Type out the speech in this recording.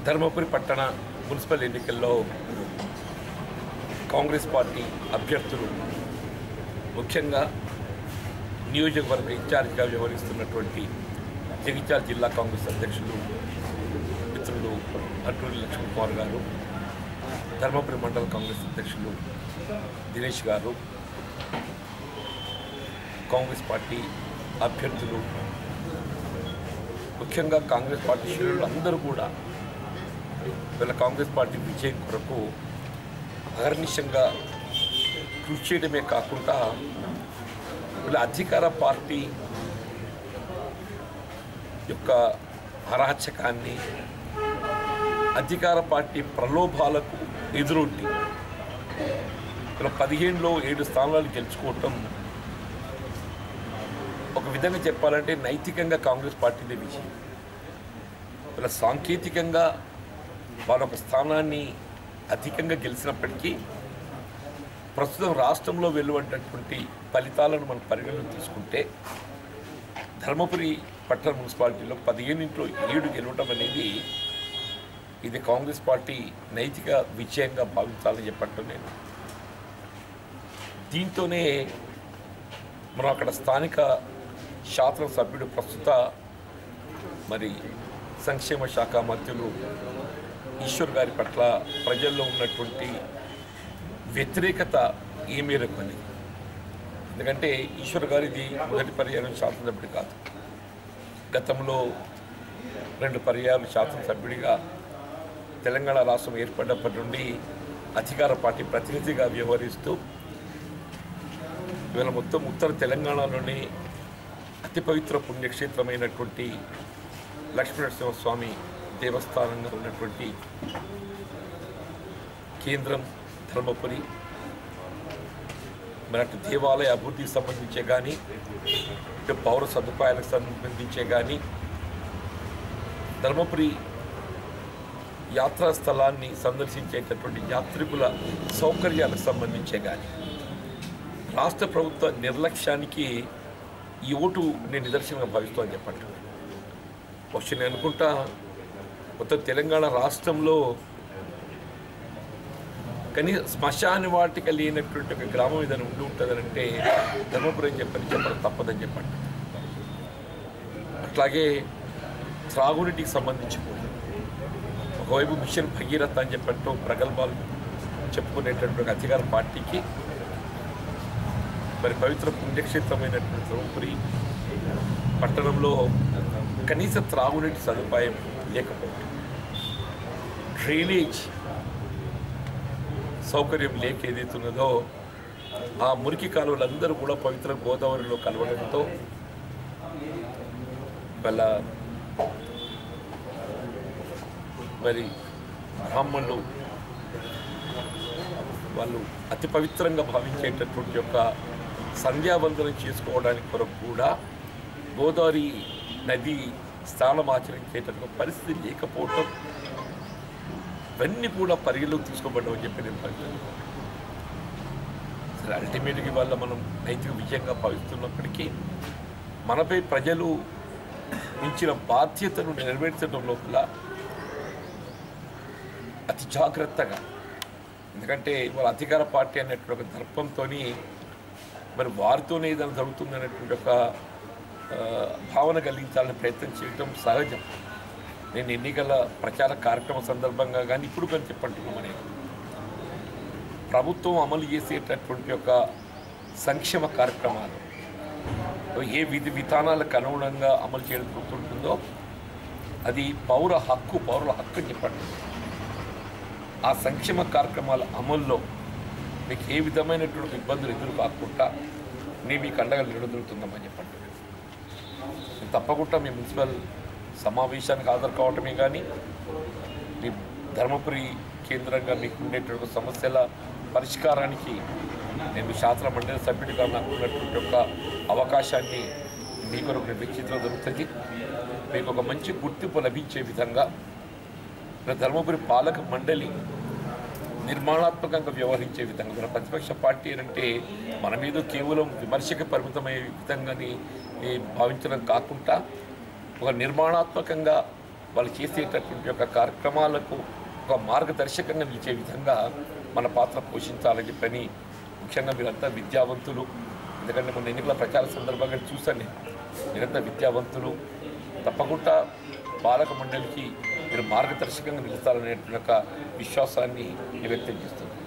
ధర్మపురి పట్టణ మున్సిపల్ ఎన్నికల్లో కాంగ్రెస్ పార్టీ అభ్యర్థులు ముఖ్యంగా నియోజకవర్గ ఇన్ఛార్జిగా వ్యవహరిస్తున్నటువంటి జగిత్యాల జిల్లా కాంగ్రెస్ అధ్యక్షులు మిత్రులు అటూరి లక్ష్మణ్ కుమార్ గారు ధర్మపురి మండల కాంగ్రెస్ అధ్యక్షులు దినేష్ గారు కాంగ్రెస్ పార్టీ అభ్యర్థులు ముఖ్యంగా కాంగ్రెస్ పార్టీ శ్రేణులు అందరూ కూడా వీళ్ళ కాంగ్రెస్ పార్టీ విజయం కొరకు అహర్నిశంగా కృషి చేయడమే కాకుండా వీళ్ళ అధికార పార్టీ యొక్క అరాచకాన్ని అధికార పార్టీ ప్రలోభాలకు ఎదురొడ్డి ఇలా పదిహేనులో ఏడు స్థానాలు గెలుచుకోవటం ఒక విధంగా చెప్పాలంటే నైతికంగా కాంగ్రెస్ పార్టీదే విజయం ఇలా సాంకేతికంగా వాళ్ళ ఒక స్థానాన్ని అధికంగా గెలిచినప్పటికీ ప్రస్తుతం రాష్ట్రంలో వెలువడ్డటువంటి ఫలితాలను మనం పరిగణన తీసుకుంటే ధర్మపురి పట్టణ మున్సిపాలిటీలో పదిహేనింట్లో ఏడు గెలవటం అనేది ఇది కాంగ్రెస్ పార్టీ నైతిక విజయంగా భావించాలని చెప్పట్టు నేను దీంతోనే మనం అక్కడ స్థానిక శాసనసభ్యుడు ప్రస్తుత మరి సంక్షేమ శాఖ మంత్రులు ఈశ్వర్ గారి పట్ల ప్రజల్లో ఉన్నటువంటి వ్యతిరేకత ఏ మేరకు అని ఎందుకంటే ఈశ్వర్ గారిది మొదటి పర్యాయం శాసనసభ్యుడు కాదు గతంలో రెండు పర్యాయాలు శాసనసభ్యుడిగా తెలంగాణ రాష్ట్రం ఏర్పడినప్పటి నుండి అధికార పార్టీ ప్రతినిధిగా వ్యవహరిస్తూ ఇవాళ మొత్తం ఉత్తర తెలంగాణలోని అతి పవిత్ర పుణ్యక్షేత్రమైనటువంటి లక్ష్మీనరసింహస్వామి దేవస్థానంగా ఉన్నటువంటి కేంద్రం ధర్మపురి మరి అటు దేవాలయ అభివృద్ధికి సంబంధించే కానీ ఇటు పౌర సదుపాయాలకు సంబంధించే కానీ ధర్మపురి యాత్రా స్థలాన్ని సందర్శించేటటువంటి యాత్రికుల సౌకర్యాలకు సంబంధించే కానీ రాష్ట్ర ప్రభుత్వ నిర్లక్ష్యానికి ఈ ఓటు నేను నిదర్శనంగా భావిస్తూ అని చెప్పండి బహుశా నేను అనుకుంటా మొత్తం తెలంగాణ రాష్ట్రంలో కానీ శ్మశాన వాటిక లేనటువంటి ఒక గ్రామం ఏదైనా ఉండి ఉంటుందనంటే ధర్మపురం చెప్పని చెప్పడం తప్పదని చెప్పండి అట్లాగే త్రాగునీటికి సంబంధించి కూడా ఒకవైపు మిషన్ భగీరథ అని చెప్పట్టు ప్రగల్భాలు చెప్పుకునేటటువంటి ఒక అధికార పార్టీకి మరి పవిత్ర పుణ్యక్షేత్రమైనటువంటి ధర్మపురి పట్టణంలో కనీస త్రాగునీటి సదుపాయం లేకపోవడం డ్రైనేజ్ సౌకర్యం లేక ఏదైతున్నదో ఆ మురికి కాలువలందరూ కూడా పవిత్ర గోదావరిలో కలవడంతో వాళ్ళ మరి బ్రాహ్మణులు వాళ్ళు అతి పవిత్రంగా భావించేటటువంటి యొక్క సంధ్యావందనం చేసుకోవడానికి కొరకు కూడా గోదావరి నది స్నానం ఆచరించేటటువంటి పరిస్థితి లేకపోవటం ఇవన్నీ కూడా పరిగణలోకి తీసుకోబడ్డామని చెప్పి నేను భావిస్తున్నాను సరే అల్టిమేట్గా ఇవాళ మనం నైతిక విజయంగా భావిస్తున్నప్పటికీ మనపై ప్రజలు ఇచ్చిన బాధ్యతను నెరవేర్చడం లోపల అతి జాగ్రత్తగా ఎందుకంటే వాళ్ళ అధికార పార్టీ అనేటువంటి ఒక దర్పంతో మరి వారితోనే ఏదైనా జరుగుతుంది అనేటువంటి ఒక ఆ, భావన కలిగించాలని ప్రయత్నం చేయడం సహజం నేను ఎన్నికల ప్రచార కార్యక్రమం సందర్భంగా కానీ ఇప్పుడు కానీ చెప్పంటున్నాం అనేది ప్రభుత్వం అమలు చేసేటటువంటి ఒక సంక్షేమ కార్యక్రమాలు ఏ విధి విధానాలకు అనుగుణంగా అమలు చేయబడుతుంటుందో అది పౌర హక్కు పౌరుల హక్కు అని చెప్పండి ఆ సంక్షేమ కార్యక్రమాల అమల్లో మీకు ఏ విధమైనటువంటి ఇబ్బందులు ఎదురు కాకుండా నేను మీకు అండగా నిలదొరుకుతుందామని చెప్పండి నేను తప్పకుండా మీ మున్సిపల్ సమావేశానికి హాజరు కావటమే కానీ మీ ధర్మపురి కేంద్రంగా మీకు ఉండేటువంటి సమస్యల పరిష్కారానికి నేను శాస్త్ర మండలి సభ్యుడిగా నాకు ఉన్నటువంటి ఒక అవకాశాన్ని మీ కొరకు నిర్వహించడం జరుగుతుంది మీకు ఒక మంచి గుర్తింపు లభించే విధంగా మన ధర్మపురి పాలక మండలి నిర్మాణాత్మకంగా వ్యవహరించే విధంగా మన ప్రతిపక్ష పార్టీ అంటే మన మీద కేవలం విమర్శకు పరిమితమయ్యే విధంగాని ఈ భావించడం కాకుండా ఒక నిర్మాణాత్మకంగా వాళ్ళు చేసేటటువంటి యొక్క కార్యక్రమాలకు ఒక మార్గదర్శకంగా నిలిచే విధంగా మన పాత్ర పోషించాలని చెప్పని ముఖ్యంగా మీరంతా విద్యావంతులు ఎందుకంటే మన ఎన్నికల ప్రచార సందర్భంగా చూసాను నేను మీరంతా విద్యావంతులు తప్పకుండా పాలక మండలికి మీరు మార్గదర్శకంగా నిలుస్తారనే యొక్క విశ్వాసాన్ని నేను వ్యక్తం చేస్తున్నాను